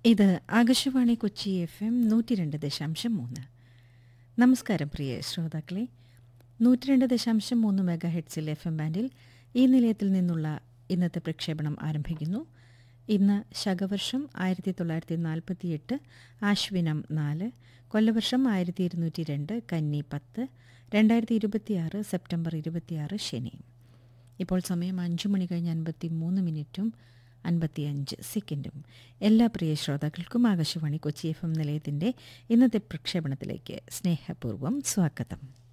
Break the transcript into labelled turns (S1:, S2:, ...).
S1: ഇത് Akashvani Kochi F M നൂറ്റി രണ്ട് ദശാംശം മൂന്ന് നമസ്കാരം പ്രിയ ശ്രോതാക്കളെ നൂറ്റി രണ്ട് ദശാംശം മൂന്ന് മെഗാ ഹെഡ്സിൽ എഫ് എം ബാൻഡിൽ ഈ നിലയത്തിൽ നിന്നുള്ള ഇന്നത്തെ പ്രക്ഷേപണം ആരംഭിക്കുന്നു ഇന്ന് ശകവർഷം ആയിരത്തി തൊള്ളായിരത്തി നാൽപ്പത്തിയെട്ട് ആശ്വിനം നാല് കൊല്ലവർഷം ആയിരത്തി ഇരുന്നൂറ്റി രണ്ട് കന്നി പത്ത് രണ്ടായിരത്തി ഇരുപത്തിയാറ് സെപ്റ്റംബർ ഇരുപത്തിയാറ് ശനി ഇപ്പോൾ സമയം അഞ്ചു മണി കഴിഞ്ഞ് അൻപത്തി മൂന്ന് മിനിറ്റും അൻപത്തിയഞ്ച് സെക്കൻഡും എല്ലാ പ്രിയ ശ്രോതാക്കൾക്കും ആകാശവാണി കൊച്ചി എഫ് എം നിലയത്തിൻ്റെ ഇന്നത്തെ പ്രക്ഷേപണത്തിലേക്ക് സ്നേഹപൂർവ്വം സ്വാഗതം